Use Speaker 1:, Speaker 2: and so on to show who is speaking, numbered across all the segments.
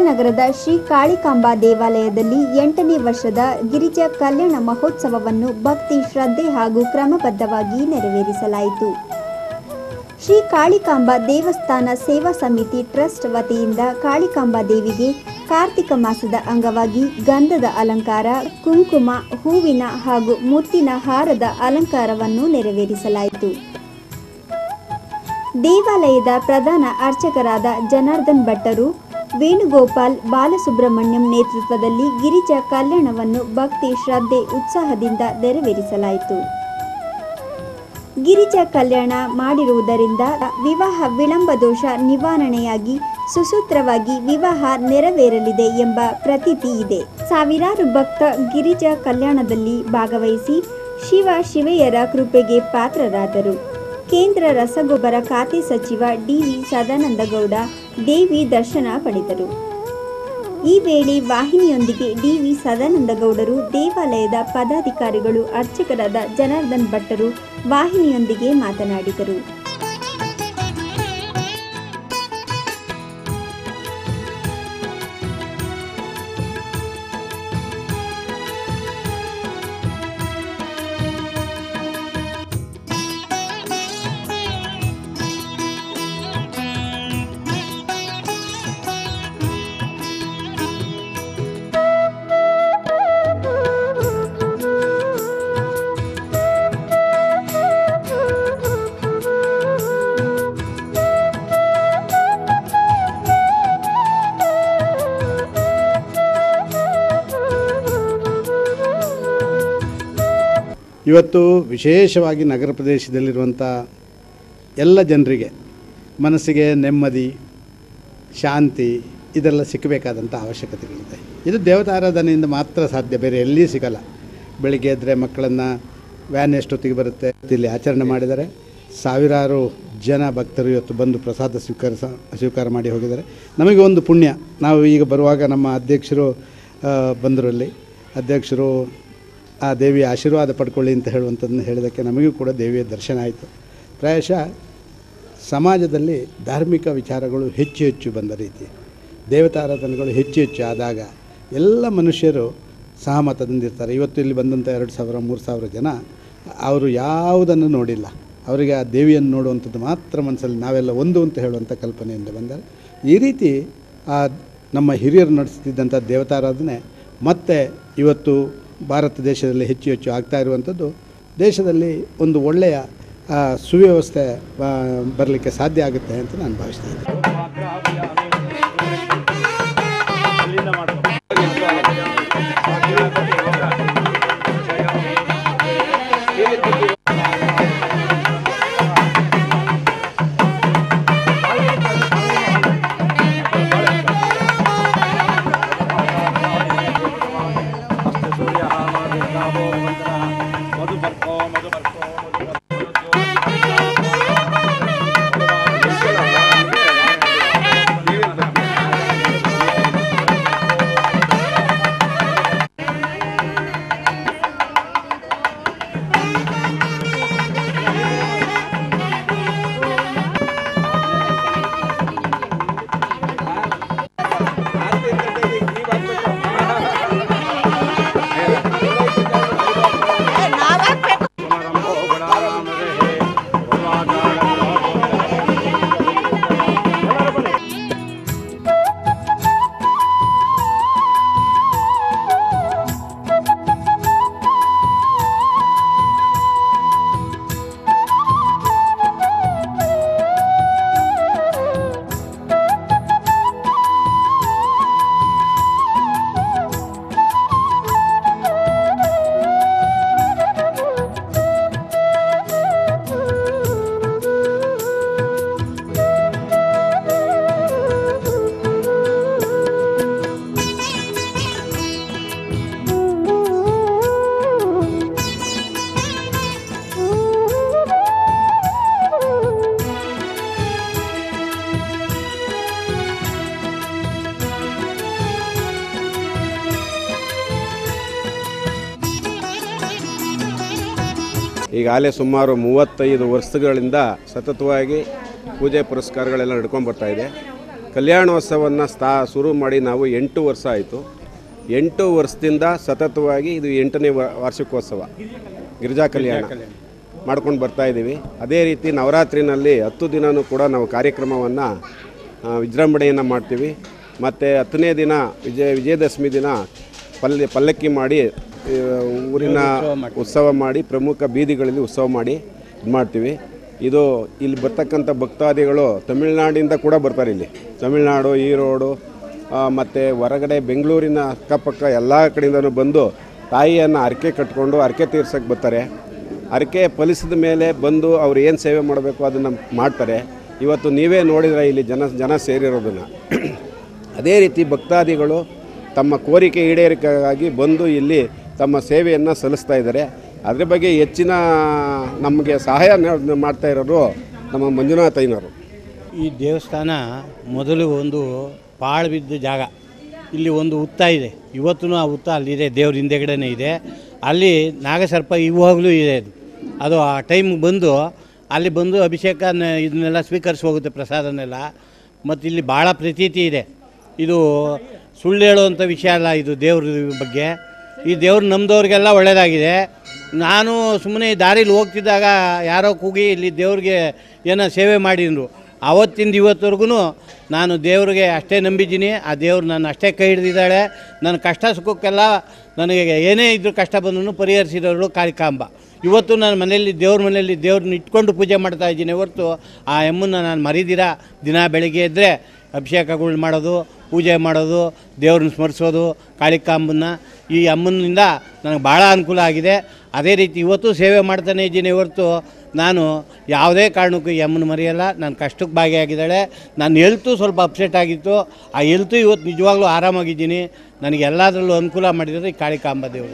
Speaker 1: ವಿದ್ಯಾನಗರದ ಶ್ರೀ ಕಾಳಿಕಾಂಬಾ ದೇವಾಲಯದಲ್ಲಿ ಎಂಟನೇ ವರ್ಷದ ಗಿರಿಜಾ ಕಲ್ಯಾಣ ಮಹೋತ್ಸವವನ್ನು ಭಕ್ತಿ ಶ್ರದ್ಧೆ ಹಾಗೂ ಕ್ರಮಬದ್ಧವಾಗಿ ನೆರವೇರಿಸಲಾಯಿತು ಶ್ರೀ ಕಾಳಿಕಾಂಬಾ ದೇವಸ್ಥಾನ ಸೇವಾ ಸಮಿತಿ ಟ್ರಸ್ಟ್ ವತಿಯಿಂದ ಕಾಳಿಕಾಂಬಾ ದೇವಿಗೆ ಕಾರ್ತಿಕ ಮಾಸದ ಅಂಗವಾಗಿ ಗಂಧದ ಅಲಂಕಾರ ಕುಂಕುಮ ಹೂವಿನ ಹಾಗೂ ಮುತ್ತಿನ ಹಾರದ ಅಲಂಕಾರವನ್ನು ನೆರವೇರಿಸಲಾಯಿತು ದೇವಾಲಯದ ಪ್ರಧಾನ ಅರ್ಚಕರಾದ ಜನಾರ್ದನ್ ಭಟ್ಟರು ವೇಣುಗೋಪಾಲ್ ಬಾಲಸುಬ್ರಹ್ಮಣ್ಯಂ ನೇತೃತ್ವದಲ್ಲಿ ಗಿರಿಜಾ ಕಲ್ಯಾಣವನ್ನು ಭಕ್ತಿ ಶ್ರದ್ಧೆ ಉತ್ಸಾಹದಿಂದ ನೆರವೇರಿಸಲಾಯಿತು ಗಿರಿಜಾ ಕಲ್ಯಾಣ ಮಾಡಿರುವುದರಿಂದ ವಿವಾಹ ವಿಳಂಬ ದೋಷ ನಿವಾರಣೆಯಾಗಿ ಸುಸೂತ್ರವಾಗಿ ವಿವಾಹ ನೆರವೇರಲಿದೆ ಎಂಬ ಪ್ರತೀತಿ ಇದೆ ಸಾವಿರಾರು ಭಕ್ತ ಗಿರಿಜಾ ಕಲ್ಯಾಣದಲ್ಲಿ ಭಾಗವಹಿಸಿ ಶಿವ ಶಿವೆಯರ ಕೃಪೆಗೆ ಪಾತ್ರರಾದರು ಕೇಂದ್ರ ರಸಗೊಬ್ಬರ ಖಾತೆ ಸಚಿವ ಡಿವಿ ಸದಾನಂದಗೌಡ ದೇವಿ ದರ್ಶನ ಪಡೆದರು ಈ ವೇಳೆ ವಾಹಿನಿಯೊಂದಿಗೆ ಡಿವಿ ಸದಾನಂದಗೌಡರು ದೇವಾಲಯದ ಪದಾಧಿಕಾರಿಗಳು ಅರ್ಚಕರಾದ ಜನಾರ್ದನ್ ಭಟ್ಟರು ವಾಹಿನಿಯೊಂದಿಗೆ ಮಾತನಾಡಿದರು
Speaker 2: ಇವತ್ತು ವಿಶೇಷವಾಗಿ ನಗರ ಪ್ರದೇಶದಲ್ಲಿರುವಂಥ ಎಲ್ಲ ಜನರಿಗೆ ಮನಸ್ಸಿಗೆ ನೆಮ್ಮದಿ ಶಾಂತಿ ಇದೆಲ್ಲ ಸಿಕ್ಕಬೇಕಾದಂಥ ಅವಶ್ಯಕತೆಗಳಿದೆ ಇದು ದೇವತಾರಾಧನೆಯಿಂದ ಮಾತ್ರ ಸಾಧ್ಯ ಬೇರೆ ಎಲ್ಲಿ ಸಿಗಲ್ಲ ಬೆಳಿಗ್ಗೆ ಎದ್ದರೆ ಮಕ್ಕಳನ್ನು ವ್ಯಾನ್ ಎಷ್ಟೊತ್ತಿಗೆ ಬರುತ್ತೆ ಇಲ್ಲಿ ಆಚರಣೆ ಮಾಡಿದ್ದಾರೆ ಸಾವಿರಾರು ಜನ ಭಕ್ತರು ಇವತ್ತು ಬಂದು ಪ್ರಸಾದ ಸ್ವೀಕರಿಸ ಸ್ವೀಕಾರ ಮಾಡಿ ಹೋಗಿದ್ದಾರೆ ನಮಗೆ ಒಂದು ಪುಣ್ಯ ನಾವು ಈಗ ಬರುವಾಗ ನಮ್ಮ ಅಧ್ಯಕ್ಷರು ಆ, ಬಂದರು ಅಲ್ಲಿ ಅಧ್ಯಕ್ಷರು ಆ ದೇವಿಯ ಆಶೀರ್ವಾದ ಪಡ್ಕೊಳ್ಳಿ ಅಂತ ಹೇಳುವಂಥದ್ದನ್ನು ಹೇಳಿದ್ದಕ್ಕೆ ನಮಗೂ ಕೂಡ ದೇವಿಯ ದರ್ಶನ ಆಯಿತು ಪ್ರಾಯಶಃ ಸಮಾಜದಲ್ಲಿ ಧಾರ್ಮಿಕ ವಿಚಾರಗಳು ಹೆಚ್ಚು ಹೆಚ್ಚು ಬಂದ ರೀತಿ ದೇವತಾರಾಧನೆಗಳು ಹೆಚ್ಚು ಹೆಚ್ಚು ಆದಾಗ ಎಲ್ಲ ಮನುಷ್ಯರು ಸಹಮತದಿಂದಿರ್ತಾರೆ ಇವತ್ತು ಇಲ್ಲಿ ಬಂದಂಥ ಎರಡು ಸಾವಿರ ಮೂರು ಸಾವಿರ ಜನ ಅವರು ಯಾವುದನ್ನು ನೋಡಿಲ್ಲ ಅವರಿಗೆ ಆ ದೇವಿಯನ್ನು ನೋಡುವಂಥದ್ದು ಮಾತ್ರ ಮನಸ್ಸಲ್ಲಿ ನಾವೆಲ್ಲ ಒಂದು ಅಂತ ಹೇಳುವಂಥ ಕಲ್ಪನೆಯಿಂದ ಬಂದರೆ ಈ ರೀತಿ ಆ ನಮ್ಮ ಹಿರಿಯರು ನಡೆಸ್ತಿದ್ದಂಥ ದೇವತಾರಾಧನೆ ಮತ್ತೆ ಇವತ್ತು ಭಾರತ ದೇಶದಲ್ಲಿ ಹೆಚ್ಚು ಹೆಚ್ಚು ಆಗ್ತಾ ಇರುವಂಥದ್ದು ದೇಶದಲ್ಲಿ ಒಂದು ಒಳ್ಳೆಯ ಆ, ಸುವ್ಯವಸ್ಥೆ ಬರಲಿಕ್ಕೆ ಸಾಧ್ಯ ಆಗುತ್ತೆ ಅಂತ ನಾನು ಭಾವಿಸ್ತೀನಿ
Speaker 3: ಈಗಾಗಲೇ ಸುಮಾರು ಮೂವತ್ತೈದು ವರ್ಷಗಳಿಂದ ಸತತವಾಗಿ ಪೂಜೆ ಪುರಸ್ಕಾರಗಳೆಲ್ಲ ನಡ್ಕೊಂಡು ಬರ್ತಾ ಇದೆ ಕಲ್ಯಾಣೋತ್ಸವವನ್ನು ಸ್ಥಾ ಶುರು ಮಾಡಿ ನಾವು ಎಂಟು ವರ್ಷ ಆಯಿತು ಎಂಟು ವರ್ಷದಿಂದ ಸತತವಾಗಿ ಇದು ಎಂಟನೇ ವ- ವಾರ್ಷಿಕೋತ್ಸವ ಗಿರಿಜಾ ಕಲ್ಯಾಣ ಮಾಡ್ಕೊಂಡು ಬರ್ತಾ ಇದ್ದೀವಿ ಅದೇ ರೀತಿ ನವರಾತ್ರಿನಲ್ಲಿ ಹತ್ತು ದಿನವೂ ಕೂಡ ನಾವು ಕಾರ್ಯಕ್ರಮವನ್ನು ವಿಜೃಂಭಣೆಯನ್ನು ಮಾಡ್ತೀವಿ ಮತ್ತು ಹತ್ತನೇ ದಿನ ವಿಜಯ ವಿಜಯದಶಮಿ ದಿನ ಪಲ್ಲೆ ಪಲ್ಲಕ್ಕಿ ಮಾಡಿ ಆ, ಊರಿನ ಉತ್ಸವ ಮಾಡಿ ಪ್ರಮುಖ ಬೀದಿಗಳಲ್ಲಿ ಉತ್ಸವ ಮಾಡಿ ಇದು ಮಾಡ್ತೀವಿ ಇದು ಇಲ್ಲಿ ಬರ್ತಕ್ಕಂಥ ಭಕ್ತಾದಿಗಳು ತಮಿಳುನಾಡಿಂದ ಕೂಡ ಬರ್ತಾರೆ ಇಲ್ಲಿ ತಮಿಳುನಾಡು ಈರೋಡು ಮತ್ತು ಹೊರಗಡೆ ಬೆಂಗಳೂರಿನ ಅಕ್ಕಪಕ್ಕ ಎಲ್ಲ ಕಡೆಯಿಂದನೂ ಬಂದು ತಾಯಿಯನ್ನು ಹರಕೆ ಕಟ್ಕೊಂಡು ಹರಕೆ ತೀರ್ಸಕ್ಕೆ ಬರ್ತಾರೆ ಹರಕೆ ಫಲಿಸಿದ ಮೇಲೆ ಬಂದು ಅವ್ರು ಏನು ಸೇವೆ ಮಾಡಬೇಕು ಅದನ್ನು ಮಾಡ್ತಾರೆ ಇವತ್ತು ನೀವೇ ನೋಡಿದ್ರೆ ಇಲ್ಲಿ ಜನ ಜನ ಸೇರಿರೋದನ್ನು ಅದೇ ರೀತಿ ಭಕ್ತಾದಿಗಳು ತಮ್ಮ ಕೋರಿಕೆ ಈಡೇರಿಕೆಗಾಗಿ ಬಂದು ಇಲ್ಲಿ ತಮ್ಮ ಸೇವೆಯನ್ನು ಸಲ್ಲಿಸ್ತಾ ಇದ್ದಾರೆ ಅದ್ರ ಬಗ್ಗೆ ಹೆಚ್ಚಿನ ನಮಗೆ ಸಹಾಯ ನ- ಮಾಡ್ತಾ ಇರೋರು ನಮ್ಮ ಮಂಜುನಾಥಯ್ಯನವರು
Speaker 4: ಈ ದೇವಸ್ಥಾನ ಮೊದಲು ಒಂದು ಪಾಳು ಬಿದ್ದ ಜಾಗ ಇಲ್ಲಿ ಒಂದು ಹುತ್ತ ಇದೆ ಇವತ್ತೂ ಆ ಹುತ್ತ ಅಲ್ಲಿದೆ ದೇವ್ರ ಹಿಂದೆಗಡೆನೇ ಇದೆ ಅಲ್ಲಿ ನಾಗಸರ್ಪ ಇವಾಗಲೂ ಇದೆ ಅದು ಅದು ಆ ಟೈಮ್ಗೆ ಬಂದು ಅಲ್ಲಿ ಬಂದು ಅಭಿಷೇಕ ನ- ಇದನ್ನೆಲ್ಲ ಸ್ವೀಕರಿಸಿ ಹೋಗುತ್ತೆ ಪ್ರಸಾದನೆಲ್ಲ ಮತ್ತು ಇಲ್ಲಿ ಭಾಳ ಪ್ರತೀತಿ ಇದೆ ಇದು ಸುಳ್ಳು ಹೇಳುವಂಥ ವಿಷಯ ಅಲ್ಲ ಇದು ದೇವ್ರ ಬಗ್ಗೆ ಈ ದೇವ್ರು ನಮ್ಮದವ್ರಿಗೆಲ್ಲ ಒಳ್ಳೆಯದಾಗಿದೆ ನಾನು ಸುಮ್ಮನೆ ದಾರಿಲಿ ಹೋಗ್ತಿದ್ದಾಗ ಯಾರೋ ಕೂಗಿ ಇಲ್ಲಿ ದೇವ್ರಿಗೆ ಏನೋ ಸೇವೆ ಮಾಡಿದ್ರು ಆವತ್ತಿಂದ ಇವತ್ತವರೆಗೂ ನಾನು ದೇವ್ರಿಗೆ ಅಷ್ಟೇ ನಂಬಿದ್ದೀನಿ ಆ ದೇವ್ರು ನಾನು ಅಷ್ಟೇ ಕೈ ಹಿಡ್ದಿದ್ದಾಳೆ ನನ್ನ ಕಷ್ಟ ಸುಖಕ್ಕೆಲ್ಲ ನನಗೆ ಏನೇ ಇದ್ರೂ ಕಷ್ಟ ಬಂದರೂ ಪರಿಹರಿಸಿದವರು ಕಾಳಿಕಾಂಬ ಇವತ್ತು ನಾನು ಮನೆಯಲ್ಲಿ ದೇವ್ರ ಮನೆಯಲ್ಲಿ ದೇವ್ರನ್ನ ಇಟ್ಕೊಂಡು ಪೂಜೆ ಮಾಡ್ತಾ ಇದ್ದೀನಿ ಹೊರತು ಆ ಎಮ್ಮನ್ನು ನಾನು ಮರಿದಿರ ದಿನ ಬೆಳಗ್ಗೆ ಇದ್ದರೆ ಅಭಿಷೇಕಗಳು ಮಾಡೋದು ಪೂಜೆ ಮಾಡೋದು ದೇವ್ರನ್ನ ಸ್ಮರಿಸೋದು ಕಾಳಿಕಾಂಬನ್ನ ಈ ಅಮ್ಮನಿಂದ ನನಗೆ ಭಾಳ ಅನುಕೂಲ ಆಗಿದೆ ಅದೇ ರೀತಿ ಇವತ್ತು ಸೇವೆ ಮಾಡ್ತಾನೆ ಇದ್ದೀನಿ ಹೊರತು ನಾನು ಯಾವುದೇ ಕಾರಣಕ್ಕೂ ಈ ಅಮ್ಮನ ಮರೆಯಲ್ಲ ನಾನು ಕಷ್ಟಕ್ಕೆ ಭಾಗಿಯಾಗಿದ್ದಾಳೆ ನನ್ನ ಹೆಲ್ತು ಸ್ವಲ್ಪ ಅಪ್ಸೆಟ್ ಆಗಿತ್ತು ಆ ಹೆಲ್ತು ಇವತ್ತು ನಿಜವಾಗ್ಲೂ ಆರಾಮಾಗಿದ್ದೀನಿ ನನಗೆ ಎಲ್ಲದರಲ್ಲೂ ಅನುಕೂಲ ಮಾಡಿದರೆ ಈ ಕಾಳಿಕಾಂಬ ದೇವರು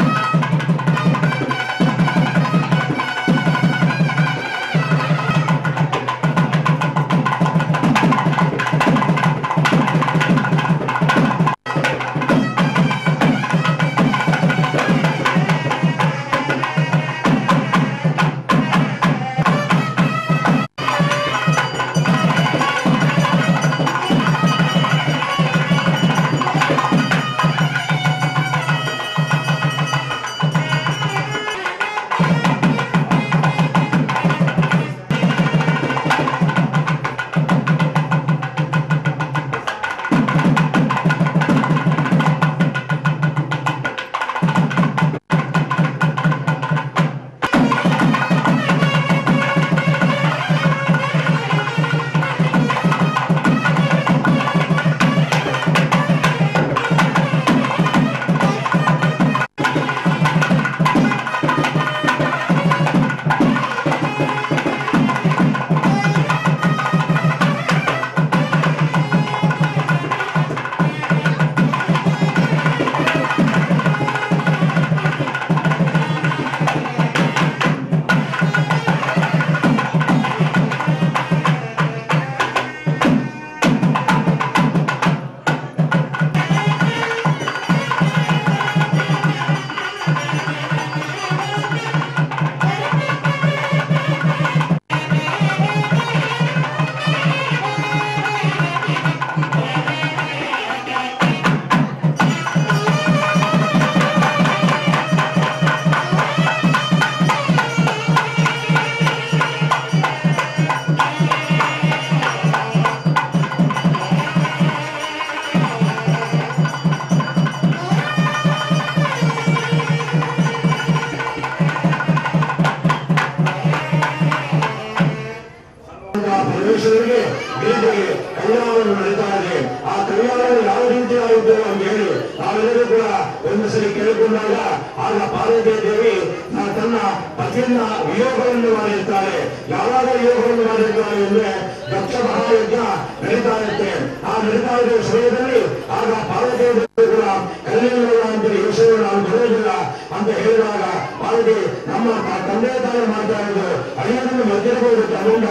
Speaker 5: ಪರಮೇಶ್ವರರಿಗೆ ಬೀದಿಗೆ ಕಲ್ಯಾಣವನ್ನು ನಡೀತಾ ಇದೆ ಆ ಕಲ್ಯಾಣ ಯಾವ ರೀತಿ ಆಯಿತು ಅಂತ ಹೇಳಿ ನಾವೆಲ್ಲರೂ ಕೂಡ ಒಂದು ಸರಿ ಕೇಳಿಕೊಂಡಾಗ ಆಗ ಪಾರ್ವತಿ ದೇವಿ ತ- ತನ್ನ ಪತಿಯನ್ನ ವಿಯೋಗವನ್ನು ಮಾಡಿರ್ತಾರೆ ಯಾವಾಗ ವಿಯೋಗವನ್ನು ಮಾಡಿರ್ತಾರೆ ಅಂದ್ರೆ ದಕ್ಷ ಮಹಾಯಜ್ಞ ನಡೀತಾ ಇರುತ್ತೆ ಆ ನಡೀತಾ ಇರುವ ಸಮಯದಲ್ಲಿ ಆಗ ಪಾರ್ವತಿ ದೇವಿ ಕೂಡ ಕಲ್ಯಾಣ ಅಂತ ಈ ವಿಷಯವನ್ನು ನಾವು ಬರೋದಿಲ್ಲ ಅಂತ ಹೇಳಿದಾಗ ಪಾರ್ವತಿ ನಮ್ಮ ತ- ತಂದೆ ತಾಯಿ ಮಾಡ್ತಾ ಇರೋದು ಅಳಿಯನನ್ನು ಮಧ್ಯಬಹುದು ತಗೊಂಡ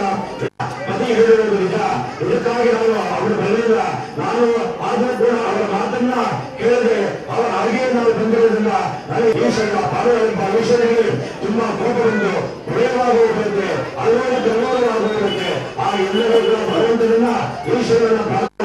Speaker 5: ಪತಿ ಹೇಳಿರೋದು ನಿಜ ಇದಕ್ಕಾಗಿ ನಾನು ಅವರು ಬರಲಿಲ್ಲ ನಾನು ಆದರೂ ಕೂಡ ಅವರ ಮಾತನ್ನ ಕೇಳದೆ ಅವರ ಅರಿಗೆಯನ್ನು ನಾವು ಬಂದಿರೋದ್ರಿಂದ ನನಗೆ ಈಶ್ವರ ಪಾರ್ವತಿ ಪರಮೇಶ್ವರಿಗೆ ತುಂಬಾ ಕೋಪ ಬಂದು ಪ್ರಳಯವಾಗಿ ಹೋಗುತ್ತೆ ಅಲ್ಲೋಡಿ ಗರ್ವವಾಗಿ ಹೋಗುತ್ತೆ ಆ ಎಲ್ಲರೂ ಕೂಡ ಭಗವಂತನನ್ನ ಈಶ್ವರನ ಪ್ರಾರ್ಥನೆ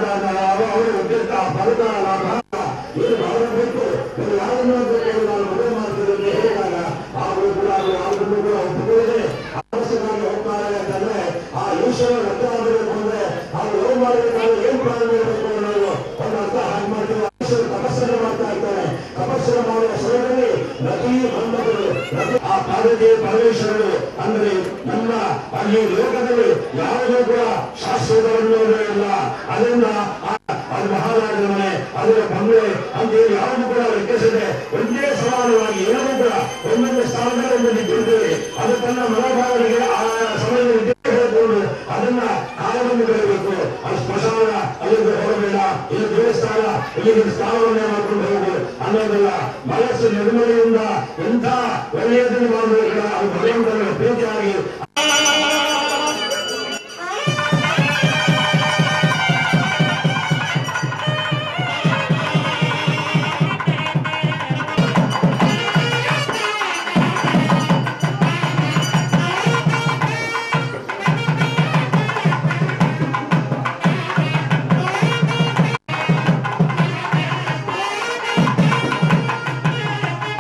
Speaker 5: ಆದಾಗ ಅವರು ಉದ್ಯೋಗ ಫಲದ ಲಾಭ ಏನು ಅವರ ಬಿಟ್ಟು ಬೇರೆ ಯಾರನ್ನೂ ಬೇಕು ನಾನು ಮದುವೆ ಮಾಡ್ತೀನಿ ಅಂತ ಹೇಳಿದಾಗ ಅವರು ಕೂಡ ಅದು ಯಾವುದನ್ನು ಕೂಡ ಒಪ್ಪಿಕೊಳ್ಳದೆ ಅವಶ್ಯವಾಗಿ ಹೋಗ್ತಾರೆ ಯಾಕಂದ್ರೆ ಆ ಈಶ್ವರ ರಕ್ತ ಆಗಬೇಕು ಅಂದ್ರೆ ಅವ್ರು ಲವ್ ಮಾಡಬೇಕಾದ್ರೆ ಏನ್ ಪ್ರಾಣ ಇರಬೇಕು ಅನ್ನೋದು ಒಂದು ಅರ್ಥ ಹಾಗೆ ಮಾಡ್ತೀವಿ ಈಶ್ವರ ತಪಸ್ಸನ್ನು ಮಾಡ್ತಾ ಇರ್ತಾರೆ ತಪಸ್ಸನ್ನು ಮಾಡುವ ಸಮಯದಲ್ಲಿ ನದಿ ಮನ್ಮಥರು ನದಿ ಆ ಪಾರ್ವತಿ ಪರಮೇಶ್ವರರು ಅಂದ್ರೆ ನಮ್ಮ ಅಲ್ಲಿ ಲೋಕದಲ್ಲಿ ಯಾವುದೂ ಕೂಡ ಶಾಶ್ವತವನ್ನೋದೇ ಇಲ್ಲ ಅದರಿಂದ ಆ- ಅದು ಮಹಾರಾಜರ ಮನೆ ಅದರ ಬಂಗಲೆ ಅಂತ ಹೇಳಿ ಯಾವುದು ಕೂಡ ಲೆಕ್ಕಿಸದೆ ಒಂದೇ ಸಮಾನವಾಗಿ ಎಲ್ಲವೂ ಕೂಡ ಒಂದೊಂದು ಸ್ಥಾನದಲ್ಲಿ ಒಂದೊಂದು ಬಿಡ್ತೇವೆ ಅದು ತನ್ನ ಮನೋಭಾವನೆಗೆ ಆ ಸಮಯದಲ್ಲಿ ಇದ್ದೇ ಹೇಳ್ಕೊಂಡು ಅದನ್ನ ಕಾಲವನ್ನು ಬೆಳಬೇಕು ಅದು ಸ್ಮಶಾನ ಅಲ್ಲಿಂದ ಹೋಗಬೇಡ ಇಲ್ಲಿ ದೇವಸ್ಥಾನ ಇಲ್ಲಿಗೆ ಸ್ಥಾನವನ್ನೇ ಮಾಡ್ಕೊಂಡು ಹೋಗು ಅನ್ನೋದಲ್ಲ ಮನಸ್ಸು ನಿರ್ಮಲೆಯಿಂದ ಎಂಥ ಒಳ್ಳೆಯದನ್ನು ಮಾಡಬೇಕು ಅದು ಭಗವಂತನ ಪ್ರೀತಿಯಾಗಿ
Speaker 6: ಆ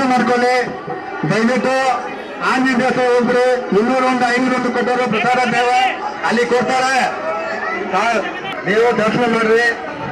Speaker 5: ಮಾಡ್ಕೊಳ್ಳಿ ದಯವಿಟ್ಟು ಆಂಜನೇಯ ದೇವಸ್ಥಾನ ಹೋಗ್ರಿ ಇನ್ನೂರು ಒಂದು ಐನೂರು ಒಂದು ಕೊಟ್ಟರು ಪ್ರಸಾದ ದೇವ ಅಲ್ಲಿ ಕೊಡ್ತಾರೆ ಸಾ- ನೀವು ದರ್ಶನ ಮಾಡ್ರಿ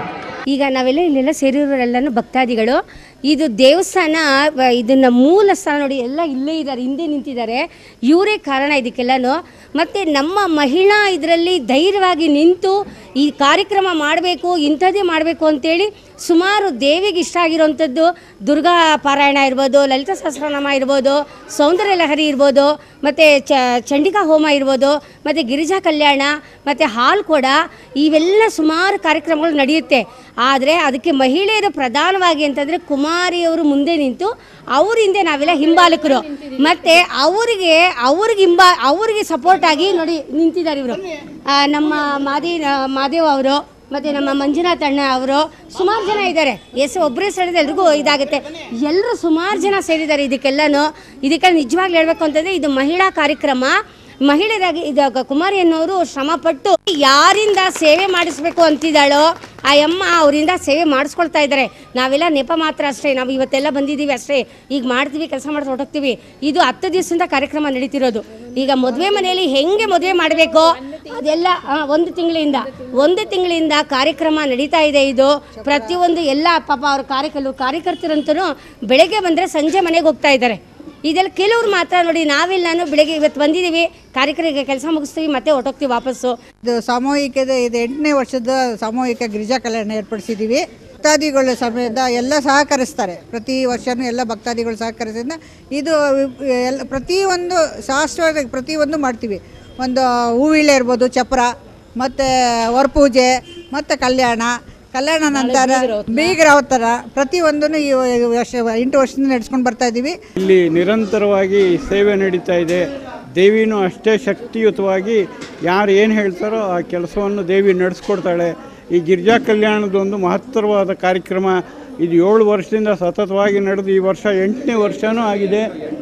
Speaker 6: ಈಗ ನಾವೆಲ್ಲ ಇಲ್ಲೆಲ್ಲ ಸೇರಿರೋರೆಲ್ಲನೂ ಭಕ್ತಾದಿಗಳು ಇದು ದೇವಸ್ಥಾನ ವ- ಇದನ್ನ ಮೂಲ ಸ್ಥಾನ ನೋಡಿ ಎಲ್ಲ ಇಲ್ಲೇ ಇದ್ದಾರೆ ಹಿಂದೆ ನಿಂತಿದ್ದಾರೆ ಇವರೇ ಕಾರಣ ಇದಕ್ಕೆಲ್ಲನೂ ಮತ್ತು ನಮ್ಮ ಮಹಿಳಾ ಇದರಲ್ಲಿ ಧೈರ್ಯವಾಗಿ ನಿಂತು ಈ ಕಾರ್ಯಕ್ರಮ ಮಾಡಬೇಕು ಇಂಥದ್ದೇ ಮಾಡಬೇಕು ಅಂತೇಳಿ ಸುಮಾರು ದೇವಿಗೆ ಇಷ್ಟ ಆಗಿರೋವಂಥದ್ದು ದುರ್ಗಾ ಪಾರಾಯಣ ಇರ್ಬೋದು ಲಲಿತ ಸಹಸ್ರನಾಮ ಇರ್ಬೋದು ಸೌಂದರ್ಯ ಲಹರಿ ಇರ್ಬೋದು ಮತ್ತು ಚ ಚಂಡಿಕಾ ಹೋಮ ಇರ್ಬೋದು ಮತ್ತು ಗಿರಿಜಾ ಕಲ್ಯಾಣ ಮತ್ತು ಹಾಲು ಕೊಡ ಇವೆಲ್ಲ ಸುಮಾರು ಕಾರ್ಯಕ್ರಮಗಳು ನಡೆಯುತ್ತೆ ಆದರೆ ಅದಕ್ಕೆ ಮಹಿಳೆಯರು ಪ್ರಧಾನವಾಗಿ ಅಂತಂದರೆ ಕುಮಾರಿಯವರು ಮುಂದೆ ನಿಂತು ಅವ್ರ ಹಿಂದೆ ನಾವೆಲ್ಲ ಹಿಂಬಾಲಕರು ಮತ್ತು ಅವರಿಗೆ ಅವ್ರಿಗೆ ಹಿಂಬಾ ಅವರಿಗೆ ಸಪೋರ್ಟ್ ಆಗಿ ನೋಡಿ ನಿಂತಿದ್ದಾರೆ ಇವರು ನಮ್ಮ ಮಾದಿ ಮಾದೇವ್ ಅವರು ಮತ್ತು ನಮ್ಮ ಮಂಜುನಾಥ್ ಅಣ್ಣ ಅವರು ಸುಮಾರು ಜನ ಇದ್ದಾರೆ ಎಸ್ ಒಬ್ಬರೇ ಸೇರಿದ್ರೆ ಎಲ್ರಿಗೂ ಇದಾಗುತ್ತೆ ಎಲ್ಲರೂ ಸುಮಾರು ಜನ ಸೇರಿದ್ದಾರೆ ಇದಕ್ಕೆಲ್ಲನೂ ಇದಕ್ಕೆಲ್ಲ ನಿಜವಾಗ್ಲೂ ಹೇಳ್ಬೇಕು ಅಂತಂದರೆ ಇದು ಮಹಿಳಾ ಕಾರ್ಯಕ್ರಮ ಮಹಿಳೆಯರಾಗಿ ಇದು ಕುಮಾರಿ ಅನ್ನೋರು ಶ್ರಮಪಟ್ಟು ಯಾರಿಂದ ಸೇವೆ ಮಾಡಿಸ್ಬೇಕು ಅಂತಿದ್ದಾಳೋ ಆ ಅಮ್ಮ ಅವರಿಂದ ಸೇವೆ ಮಾಡಿಸ್ಕೊಳ್ತಾ ಇದ್ದಾರೆ ನಾವೆಲ್ಲ ನೆಪ ಮಾತ್ರ ಅಷ್ಟೇ ನಾವು ಇವತ್ತೆಲ್ಲ ಬಂದಿದ್ದೀವಿ ಅಷ್ಟೇ ಈಗ ಮಾಡ್ತೀವಿ ಕೆಲಸ ಮಾಡಿ ಹೊರಟೋಗ್ತೀವಿ ಇದು ಹತ್ತು ದಿವಸದಿಂದ ಕಾರ್ಯಕ್ರಮ ನಡೀತಿರೋದು ಈಗ ಮದುವೆ ಮನೆಯಲ್ಲಿ ಹೆಂಗೆ ಮದುವೆ ಮಾಡಬೇಕು ಅದೆಲ್ಲ ಆ, ಒಂದು ತಿಂಗಳಿಂದ ಒಂದು ತಿಂಗಳಿಂದ ಕಾರ್ಯಕ್ರಮ ನಡೀತಾ ಇದೆ ಇದು ಪ್ರತಿಯೊಂದು ಎಲ್ಲ ಪಾಪ ಅವ್ರ ಕಾರ್ಯಕರ್ತರು ಕಾರ್ಯಕರ್ತರಂತೂ ಬೆಳಗ್ಗೆ ಬಂದರೆ ಸಂಜೆ ಮನೆಗೆ ಹೋಗ್ತಾ ಇದ್ದಾರೆ ಇದೆಲ್ಲ ಕೆಲವ್ರು ಮಾತ್ರ ನೋಡಿ ನಾವೆಲ್ಲಾನು ಬೆಳಗ್ಗೆ ಇವತ್ತು ಬಂದಿದ್ದೀವಿ ಕಾರ್ಯಕ್ರಮ ಕೆಲಸ ಮುಗಿಸ್ತೀವಿ ಮತ್ತೆ ಹೊರಟೋಗ್ತೀವಿ ವಾಪಸ್ಸು
Speaker 7: ಇದು ಸಾಮೂಹಿಕದ ಇದು ಎಂಟನೇ ವರ್ಷದ ಸಾಮೂಹಿಕ ಗಿರಿಜಾ ಕಲ್ಯಾಣ ಏರ್ಪಡಿಸಿದ್ದೀವಿ ಭಕ್ತಾದಿಗಳ ಸಮೇತ ಎಲ್ಲ ಸಹಕರಿಸ್ತಾರೆ ಪ್ರತಿ ವರ್ಷವೂ ಎಲ್ಲ ಭಕ್ತಾದಿಗಳು ಸಹಕರಿಸಿದ ಇದು ಎಲ್ಲ ಪ್ರತಿಯೊಂದು ಶಾಸ್ತ್ರವಾಗಿ ಪ್ರತಿಯೊಂದು ಮಾಡ್ತೀವಿ ಒಂದು ಹೂವಿಳೆ ಇರ್ಬೋದು ಚಪ್ರ ಮತ್ತು ವರಪೂಜೆ ಮತ್ತು ಕಲ್ಯಾಣ ಕಲ್ಯಾಣ ನಂತರ ಬೀಗರ ಅವತಾರ ಪ್ರತಿಯೊಂದನ್ನು ಈ ವರ್ಷ ಎಂಟು ವರ್ಷದಿಂದ ನಡೆಸ್ಕೊಂಡು ಬರ್ತಾ ಇದ್ದೀವಿ
Speaker 8: ಇಲ್ಲಿ ನಿರಂತರವಾಗಿ ಸೇವೆ ನಡೀತಾ ಇದೆ ದೇವಿನೂ ಅಷ್ಟೇ ಶಕ್ತಿಯುತವಾಗಿ ಯಾರು ಏನು ಹೇಳ್ತಾರೋ ಆ ಕೆಲಸವನ್ನು ದೇವಿ ನಡೆಸ್ಕೊಡ್ತಾಳೆ ಈ ಗಿರಿಜಾ ಕಲ್ಯಾಣದೊಂದು ಮಹತ್ತರವಾದ ಕಾರ್ಯಕ್ರಮ ಇದು ಏಳು ವರ್ಷದಿಂದ ಸತತವಾಗಿ ನಡೆದು ಈ ವರ್ಷ ಎಂಟನೇ ವರ್ಷವೂ ಆಗಿದೆ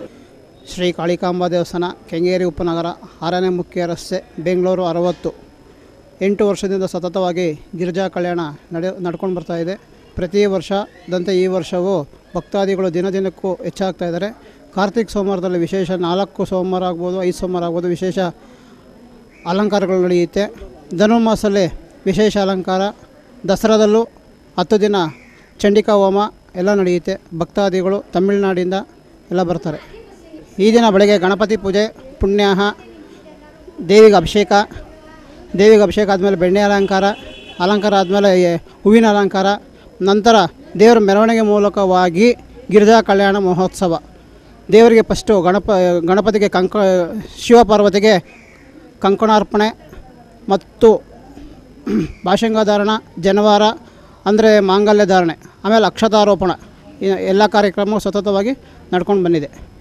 Speaker 9: ಶ್ರೀ ಕಾಳಿಕಾಂಬಾ ದೇವಸ್ಥಾನ ಕೆಂಗೇರಿ ಉಪನಗರ ಆರನೇ ಮುಖ್ಯ ರಸ್ತೆ ಬೆಂಗಳೂರು ಅರವತ್ತು ಎಂಟು ವರ್ಷದಿಂದ ಸತತವಾಗಿ ಗಿರಿಜಾ ಕಲ್ಯಾಣ ನಡೆ ನಡ್ಕೊಂಡು ಬರ್ತಾ ಇದೆ ಪ್ರತಿ ವರ್ಷದಂತೆ ಈ ವರ್ಷವೂ ಭಕ್ತಾದಿಗಳು ದಿನ ದಿನಕ್ಕೂ ಹೆಚ್ಚಾಗ್ತಾ ಇದ್ದಾರೆ ಕಾರ್ತಿಕ್ ಸೋಮವಾರದಲ್ಲಿ ವಿಶೇಷ ನಾಲ್ಕು ಸೋಮವಾರ ಆಗ್ಬೋದು ಐದು ಸೋಮವಾರ ಆಗ್ಬೋದು ವಿಶೇಷ ಅಲಂಕಾರಗಳು ನಡೆಯುತ್ತೆ ಧನುರ್ಮಾಸಲ್ಲಿ ವಿಶೇಷ ಅಲಂಕಾರ ದಸರಾದಲ್ಲೂ ಹತ್ತು ದಿನ ಚಂಡಿಕಾ ಹೋಮ ಎಲ್ಲ ನಡೆಯುತ್ತೆ ಭಕ್ತಾದಿಗಳು ತಮಿಳುನಾಡಿಂದ ಎಲ್ಲ ಬರ್ತಾರೆ ಈ ದಿನ ಬೆಳಗ್ಗೆ ಗಣಪತಿ ಪೂಜೆ ಪುಣ್ಯಾಹ ದೇವಿಗೆ ಅಭಿಷೇಕ ದೇವಿಗೆ ಅಭಿಷೇಕ ಆದಮೇಲೆ ಬೆಣ್ಣೆ ಅಲಂಕಾರ ಅಲಂಕಾರ ಆದಮೇಲೆ ಹೂವಿನ ಅಲಂಕಾರ ನಂತರ ದೇವರ ಮೆರವಣಿಗೆ ಮೂಲಕವಾಗಿ ಗಿರಿಜಾ ಕಲ್ಯಾಣ ಮಹೋತ್ಸವ ದೇವರಿಗೆ ಫಸ್ಟು ಗಣಪ ಗಣಪತಿಗೆ ಕಂಕ ಶಿವಪಾರ್ವತಿಗೆ ಕಂಕಣಾರ್ಪಣೆ ಮತ್ತು ಭಾಷಂಗಧಾರಣ ಜನವಾರ ಅಂದರೆ ಮಾಂಗಲ್ಯ ಧಾರಣೆ ಆಮೇಲೆ ಅಕ್ಷತಾರೋಪಣ ಈ ಎಲ್ಲ ಕಾರ್ಯಕ್ರಮವು ಸತತವಾಗಿ ನಡ್ಕೊಂಡು ಬಂದಿದೆ